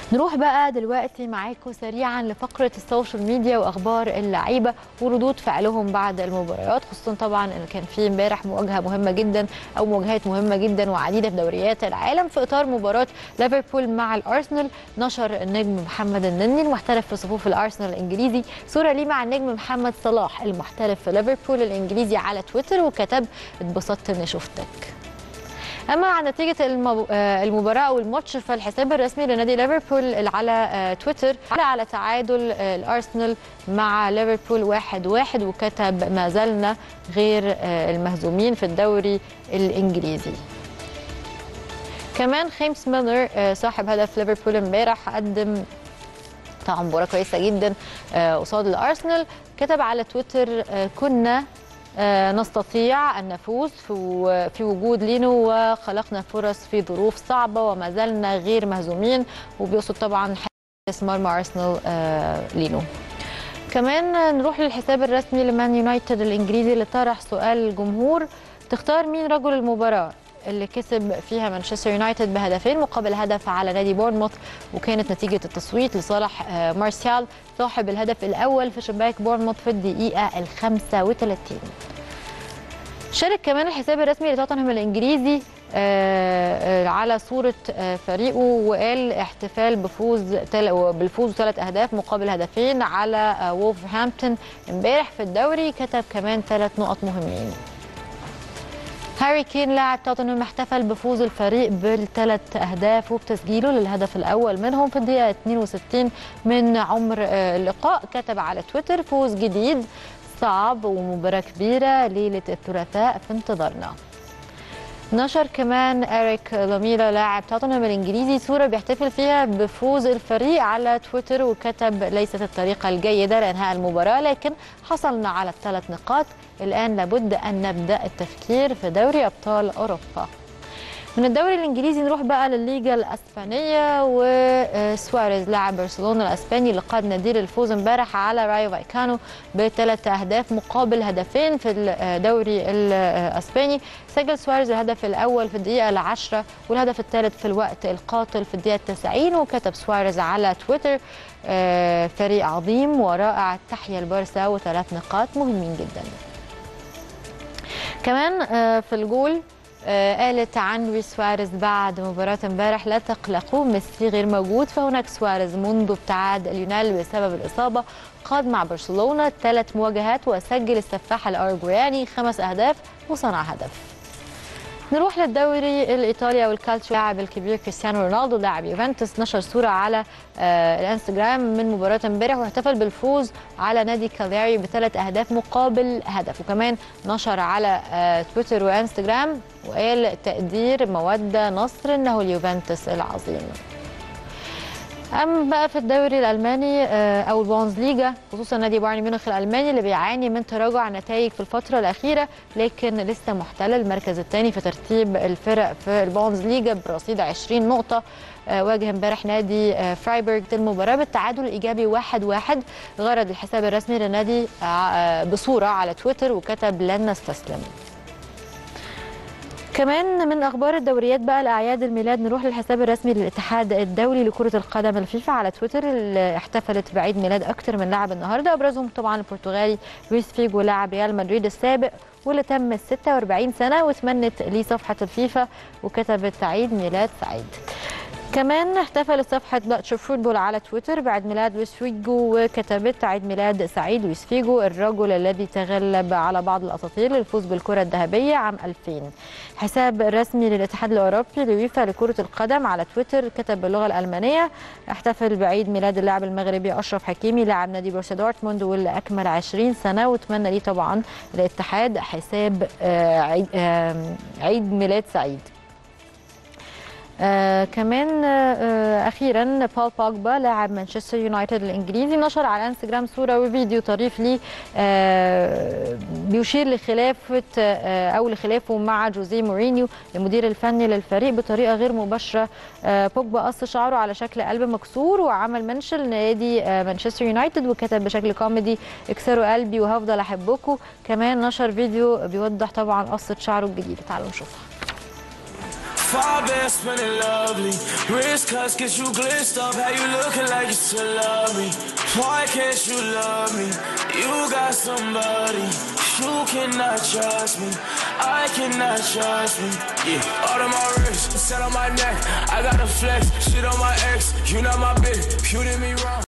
نروح بقى دلوقتي معاكم سريعا لفقره السوشيال ميديا واخبار اللعيبه وردود فعلهم بعد المباريات خصوصا طبعا ان كان في امبارح مواجهه مهمه جدا او مواجهات مهمه جدا وعديده في دوريات العالم في اطار مباراه ليفربول مع الارسنال نشر النجم محمد النني المحترف في صفوف الارسنال الانجليزي صوره ليه مع النجم محمد صلاح المحترف في ليفربول الانجليزي على تويتر وكتب اتبسطت اني شفتك اما عن نتيجه المو... آه المباراه او الماتش فالحساب الرسمي لنادي ليفربول على آه تويتر على على تعادل آه الارسنال مع ليفربول واحد واحد وكتب ما زلنا غير المهزومين في الدوري الانجليزي كمان خيمس ميلنر صاحب هدف ليفربول امبارح قدم طبعا مباراه كويسه جدا قصاد الارسنال كتب على تويتر كنا نستطيع أن نفوز في وجود لينو وخلقنا فرص في ظروف صعبة وما زلنا غير مهزومين وبيقصد طبعا حارس مرمى أرسنال لينو كمان نروح للحساب الرسمي لمان يونايتد الإنجليزي اللي طرح سؤال الجمهور تختار مين رجل المباراة اللي كسب فيها مانشستر يونايتد بهدفين مقابل هدف على نادي بورنموث وكانت نتيجة التصويت لصالح مارسيال صاحب الهدف الأول في شباك بورنموث في الدقيقة ال 35 شارك كمان الحساب الرسمي لتوتنهام الإنجليزي على صورة فريقه وقال احتفال بفوز بالفوز ثلاث أهداف مقابل هدفين على وولفرهامبتون امبارح في الدوري كتب كمان ثلاث نقط مهمين هاري كين لاعب توتنهام احتفل بفوز الفريق بالثلاث اهداف وبتسجيله للهدف الاول منهم في الدقيقه 62 من عمر اللقاء كتب على تويتر فوز جديد صعب ومباراه كبيره ليله الثلاثاء في انتظارنا نشر كمان اريك لاميلا لاعب توتنهام الانجليزي صوره بيحتفل فيها بفوز الفريق على تويتر وكتب ليست الطريقه الجيده لانهاء المباراه لكن حصلنا على الثلاث نقاط الان لابد ان نبدا التفكير في دوري ابطال اوروبا من الدوري الانجليزي نروح بقى للليجا الاسبانيه وسواريز لاعب برشلونه الاسباني اللي قاد نادير الفوز امبارح على رايو فايكانو بثلاث اهداف مقابل هدفين في الدوري الاسباني سجل سواريز الهدف الاول في الدقيقه العاشره والهدف الثالث في الوقت القاتل في الدقيقه 90 وكتب سواريز على تويتر فريق عظيم ورائع تحيا البارسا وثلاث نقاط مهمين جدا كمان في الجول قالت عن لويس سواريز بعد مباراة امبارح لا تقلقوا ميسي غير موجود فهناك سواريز منذ ابتعاد اليونان بسبب الإصابة قاد مع برشلونة ثلاث مواجهات وسجل السفاح الأرجوياني خمس أهداف وصنع هدف نروح للدوري الايطالي او الكالتشو اللاعب الكبير كريستيانو رونالدو لاعب يوفنتوس نشر صوره على آه الانستجرام من مباراه امبارح واحتفل بالفوز على نادي كالياري بثلاث اهداف مقابل هدف وكمان نشر على آه تويتر وانستجرام وقال تقدير موده نصر انه اليوفنتوس العظيم اما بقى في الدوري الالماني او البونز ليجا خصوصا نادي بايرن ميونخ الالماني اللي بيعاني من تراجع نتائج في الفتره الاخيره لكن لسه محتل المركز الثاني في ترتيب الفرق في البونز ليجا برصيد 20 نقطه واجه امبارح نادي فرايبورغ المباراه بالتعادل الايجابي 1-1 واحد واحد غرد الحساب الرسمي للنادي بصوره على تويتر وكتب لن نستسلم كمان من اخبار الدوريات بقى لاعياد الميلاد نروح للحساب الرسمي للاتحاد الدولي لكره القدم الفيفا على تويتر اللي احتفلت بعيد ميلاد اكثر من لاعب النهارده ابرزهم طبعا البرتغالي لويس فيجو لاعب ريال مدريد السابق واللي تم 46 سنه وتمنت ليه صفحه الفيفا وكتبت عيد ميلاد سعيد كمان احتفلت صفحة باتشر فوتبول على تويتر بعيد ميلاد لويس فيجو وكتبت عيد ميلاد سعيد لويس فيجو الرجل الذي تغلب على بعض الأساطير للفوز بالكرة الذهبية عام 2000 حساب رسمي للاتحاد الأوروبي للويفا لكرة القدم على تويتر كتب باللغة الألمانية احتفل بعيد ميلاد اللاعب المغربي أشرف حكيمي لاعب نادي بروسيا دورتموند واللي أكمل 20 سنة وتمنى ليه طبعا الاتحاد حساب عيد, عيد ميلاد سعيد آه كمان آه اخيرا بول بوجبا لاعب مانشستر يونايتد الانجليزي نشر على انستجرام صوره وفيديو طريف ليه آه بيشير لخلافه آه او لخلافه مع جوزيه مورينيو المدير الفني للفريق بطريقه غير مباشره آه بوجبا قص شعره على شكل قلب مكسور وعمل منشن لنادي آه مانشستر يونايتد وكتب بشكل كوميدي اكسروا قلبي وهفضل احبكم كمان نشر فيديو بيوضح طبعا قصه شعره الجديده تعالوا نشوفها Far best spinning lovely. Wrist cuts get you glitched up. How you looking like you still love me? Why can't you love me? You got somebody. You cannot trust me. I cannot trust me. Yeah. All of my wrist, set on my neck. I got a flex. Shit on my ex. You not my bitch. You did me wrong.